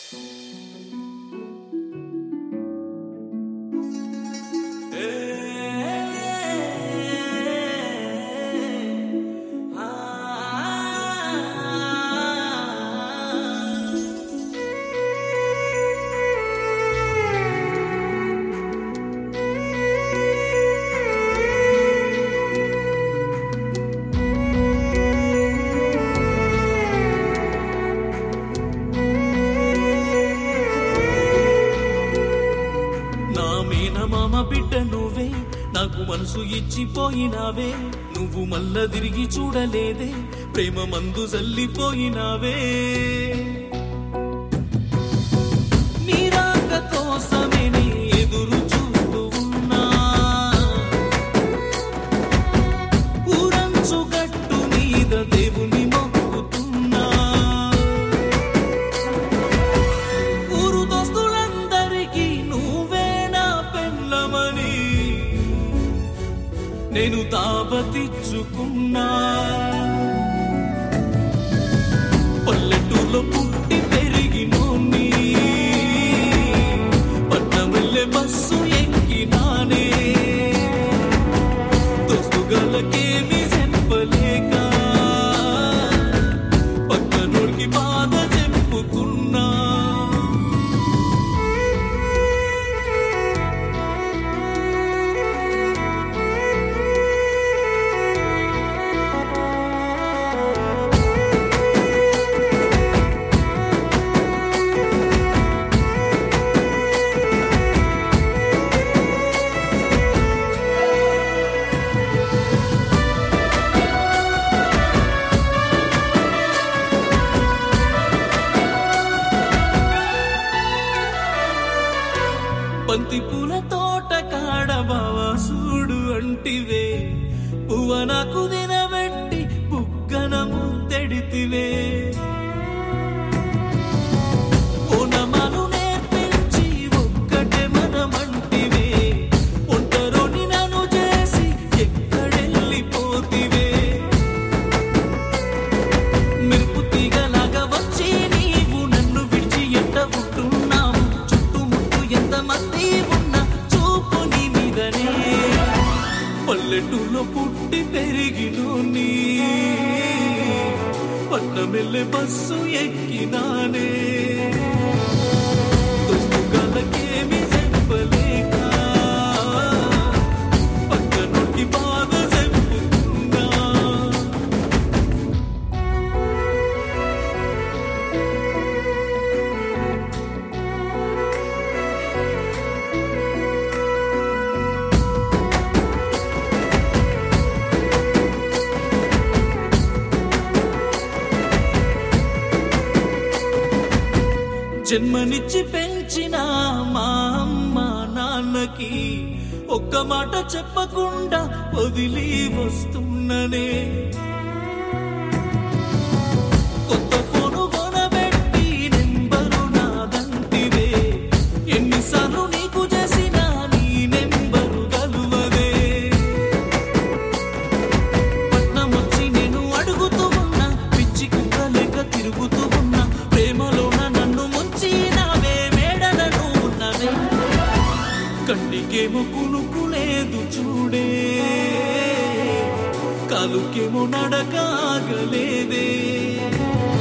నా మేనమామ బిడ్డ నువ్వే నాకు మనసు ఇచ్చిపోయినావే నువ్వు మళ్ళా తిరిగి చూడలేదే ప్రేమ మందు జల్లిపోయినావే నీ రాక కోసమే నే ఎదురు చూస్తూ ఉన్నా ఊరంచు గట్టు మీద దేవుని మొక్కుతున్నా ఊరు దోస్తులందరికీ నువ్వే నా పెళ్ళమని నేను తాపతిచ్చుకున్నా పల్లెటూరులో పుట్టి పెరిగినోన్ని పట్నం వెళ్ళే బస్సు ఎక్కినానే దోస్తుగాలకేమీ చెప్పలేక పక్కనోడికి బాధ చెప్పుకున్నా బంతి పూల తోట కాడ బావా సూడు అంటివే పువ్వ నాకు దినబెట్టి బుగ్గన ముద్దెడితివే ఓనమాను నేర్పించి ఒక్కటే మనమంటివే ఒంటరోని నన్ను చేసి ఎక్కడెళ్ళిపోతివే మెరుపు తీగలాగా వచ్చి నీవు నన్ను విడిచి ఎట్ట ఉంటున్నావు చుట్టుముట్టు ఎంతమంది ఉన్నా చూపు నీ మీదనే పల్లెటూరులో పుట్టి పెరిగినోని పట్టమెల్లె బస్సు ఎక్కినానే దోస్తుగాలకేమీ చెప్పలేక పక్కనోడికి బాధ చెప్పుకున్నా జన్మనిచ్చి పెంచిన మా అమ్మ నాన్నకి ఒక్క మాట చెప్పకుండా వదిలి వస్తున్ననే కొత్త ఫోను కొనబెట్టి నెంబరు నాదంటివే ఎన్నిసార్లు నీకు చేసినా నీ నెంబరు గలువదే పట్నం వచ్చి నేను అడుగుతూ ఉన్నా పిచ్చి కుక్క లేక తిరుగుతూ ఉన్నా ప్రేమలోన నన్ను ముంచి నావే మేడలను ఉన్నవే కంటికేమో కునుకు లేదు చూడే కాలుకేమో నడకాగలేదే